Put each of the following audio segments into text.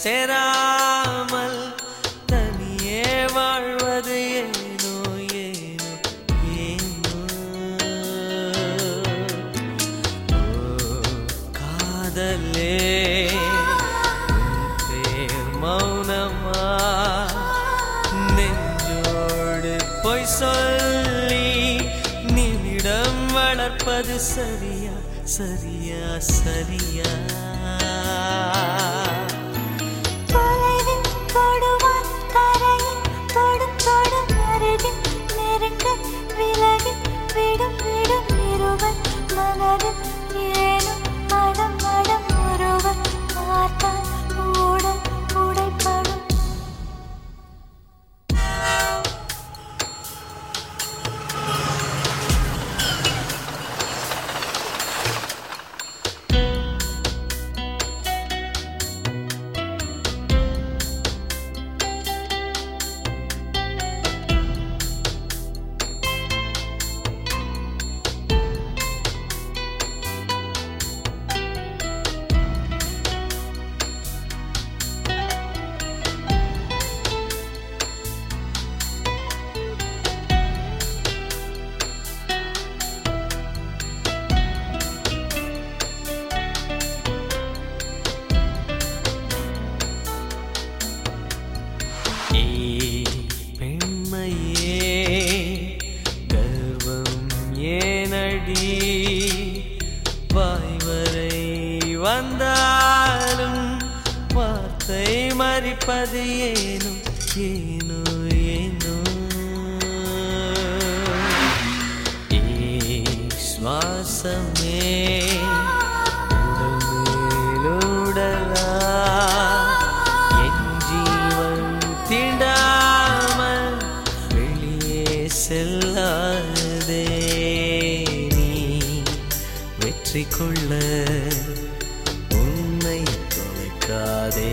சேராமல் தனியே வாழ்வது ஏனோ ஏனோ ஏனோ ஓ, காதலே உன் பேர் மௌனமா நெஞ்சோடு பொய் சொல்லி நிமிடம் வளர்ப்பது சரியா சரியா சரியா தொலைவில் தொடுவான் கரையில் தொடும் தொடும் அருகில் நெருங்க விலகி விடும் விடும் இருவர் மனதில் ஏனும் மடம் மடம் ஒருவர் பார்த்தால் உடல் உடைப்படும் ஏய் பெண்மையே கர்வம் ஏனடி வாய் வரை வந்தாலும் வார்த்தை மறிப்பது ஏனோ ஏனோ ஏனோ ஏய் சுவாசமே உடல் மேலுடலா என் ஜீவன் தீண்டாமல் வெளியே செல்லாதே நீ வெற்றி கொள்ள உன்னை தொலைக்காதே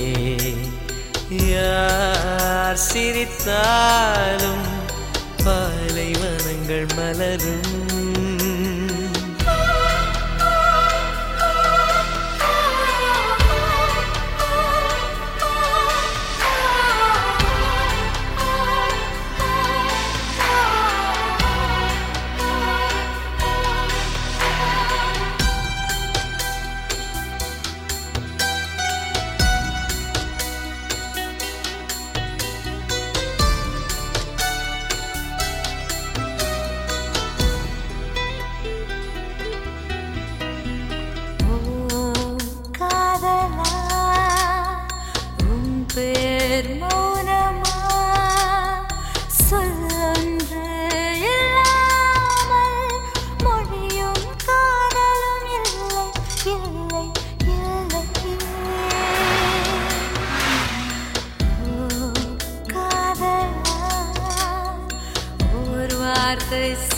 யார் சிரித்தாலும் பாலைவனங்கள் மலரும் ஓ காதலா உன் பேர் மௌனமா சொல்லொன்று இல்லாமல் மொழியும் காதலும் இல்லை இல்லை இல்லை ஓ காதலா ஒரு வார்த்தை